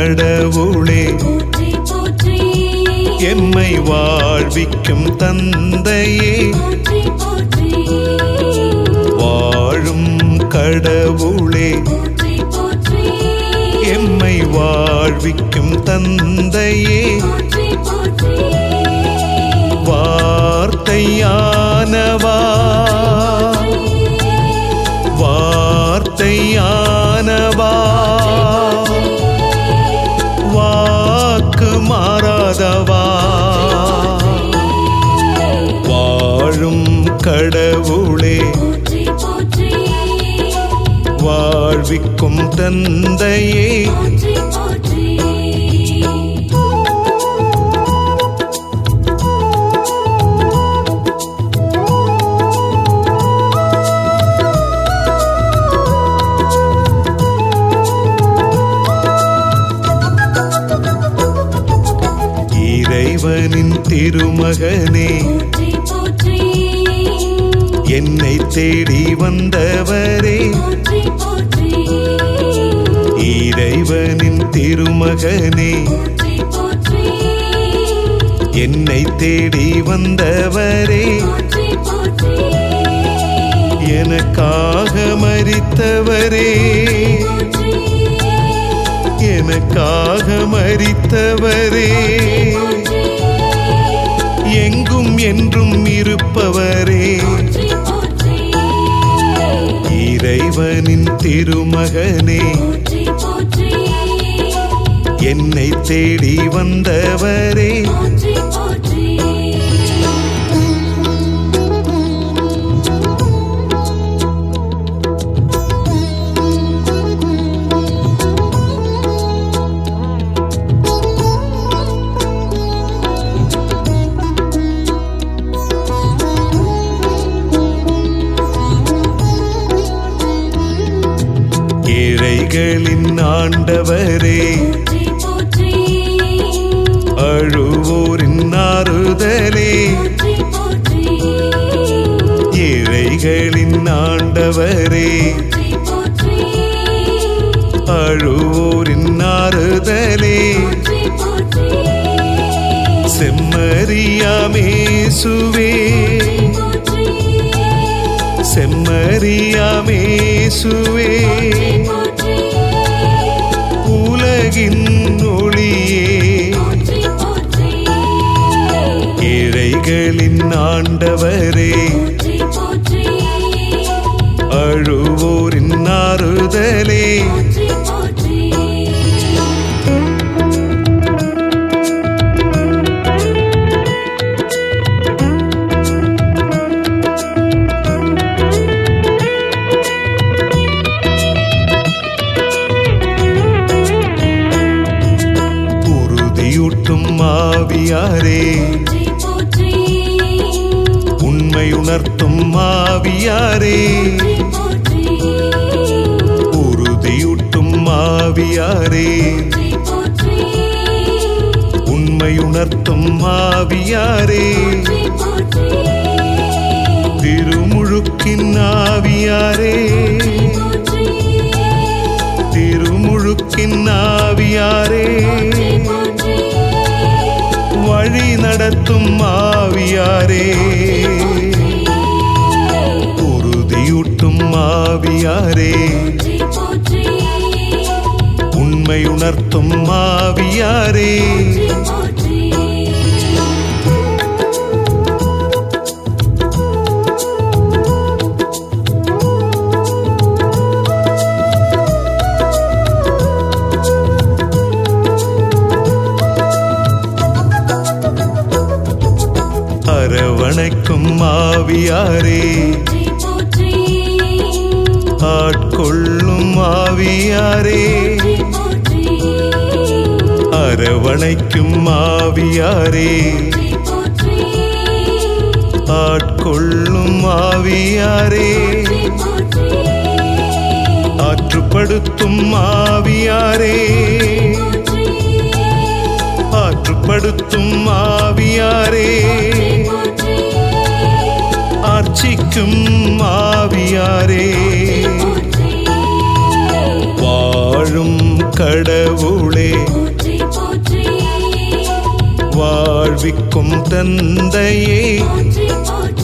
கடவுளே போற்றி போற்றி எம்மை வாழ்விக்கும் தந்தையே போற்றி போற்றி வாழும் கடவுளே போற்றி போற்றி எம்மை வாழ்விக்கும் தந்தையே போற்றி போற்றி வார்த்தையானவா வார்த்தையானவா வாக்கு மாறாதவா வாழும் கடவுளே போற்றி போற்றி வாழ்விக்கும் தந்தையே போற்றி போற்றி இறைவனின் திருமகனே போற்றி போற்றி என்னை தேடி வந்தவரே போற்றி போற்றி இறைவனின் திருமகனே போற்றி போற்றி என்னை தேடி வந்தவரே போற்றி போற்றி எனக்காக மரித்தவரே போற்றி எனக்காக மரித்தவரே போற்றி எங்கும் என்றும் இருப்பவரே போற்றி போற்றி இறைவனின் திருமகனே போற்றி போற்றி என்னை தேடி வந்தவரே போற்றி போற்றி ஏழைகளின் ஆண்டவரே போற்றி போற்றி அழுவோரின் ஆறுதலே போற்றி போற்றி ஏழைகளின் ஆண்டவரே போற்றி போற்றி அழுவோரின் ஆறுதலே போற்றி போற்றி செம்மறியாமேசுவே போற்றி செம்மறியாமேசுவே போற்றி உலகின் ஒளியே போற்றி போற்றி ஏழைகளின் ஆண்டவரே போற்றி போற்றி அழுவோரின் ஆறுதலே போற்றி போற்றி உறுதியூட்டும் ஆவியாரே போற்றி போற்றி உண்மை உணர்த்தும் ஆவியாரே போற்றி உறுதியூட்டும் ஆவியாரே போற்றி போற்றி உண்மை உணர்த்தும் ஆவியாரே போற்றி போற்றி திருமுழுக்கின் ஆவியாரே போற்றி திருமுழுக்கின் ஆவியாரே போற்றி வழி நடத்தும் ஆவியாரே உறுதியூட்டும் ஆவியாரே போற்றி உண்மை உணர்த்தும் ஆவியாரே போற்றி அரவணைக்கும் ஆவியாரே போற்றி ஆட்கொள்ளும் ஆவியாரே போற்றி அரவணைக்கும் ஆவியாரே போற்றி ஆட்கொள்ளும் ஆவியாரே போற்றி ஆற்றுப்படுத்தும் ஆவியாரே ஆற்றுப்படுத்தும் ஆவியாரே ஆர்ச்சிக்கும் ஆவியாரே வாழும் கடவுளே வாழ்விக்கும் தந்தையே போற்றி போற்றி